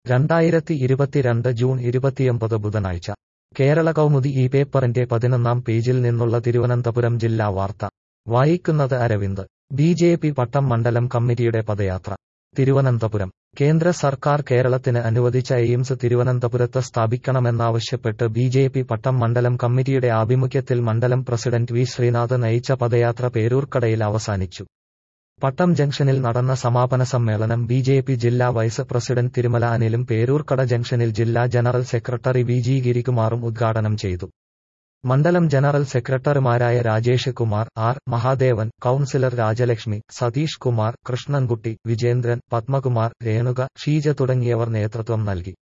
രണ്ടായിരത്തി ഇരുപത്തിരണ്ട് ജൂൺ ഇരുപത്തിയൊമ്പത് ബുധനാഴ്ച കേരള കൗമുദി ഈ പേപ്പറിന്റെ പതിനൊന്നാം പേജിൽ നിന്നുള്ള തിരുവനന്തപുരം ജില്ലാ വാർത്ത വായിക്കുന്നത് അരവിന്ദ് ബി ജെ പി പട്ടം മണ്ഡലം കമ്മിറ്റിയുടെ പദയാത്ര തിരുവനന്തപുരം കേന്ദ്ര സർക്കാർ കേരളത്തിന് അനുവദിച്ച എയിംസ് തിരുവനന്തപുരത്ത് സ്ഥാപിക്കണമെന്നാവശ്യപ്പെട്ട് ബി ജെ പി പട്ടം മണ്ഡലം കമ്മിറ്റിയുടെ ആഭിമുഖ്യത്തിൽ മണ്ഡലം പ്രസിഡന്റ് വി ശ്രീനാഥ് നയിച്ച പദയാത്ര പേരൂർക്കടയിൽ അവസാനിച്ചു പട്ടം ജംഗ്ഷനിൽ നടന്ന സമാപന സമ്മേളനം ബി ജെ പി ജില്ലാ വൈസ് പ്രസിഡന്റ് തിരുമല അനിലും പേരൂർക്കട ജംഗ്ഷനിൽ ജില്ലാ ജനറൽ സെക്രട്ടറി വി ജി ഗിരികുമാറും ഉദ്ഘാടനം ചെയ്തു മണ്ഡലം ജനറൽ സെക്രട്ടറിമാരായ രാജേഷ് കുമാർ ആർ മഹാദേവൻ കൌൺസിലർ രാജലക്ഷ്മി സതീഷ് കുമാർ കൃഷ്ണൻകുട്ടി വിജേന്ദ്രൻ പത്മകുമാർ രേണുക ഷീജ തുടങ്ങിയവർ നേതൃത്വം നൽകി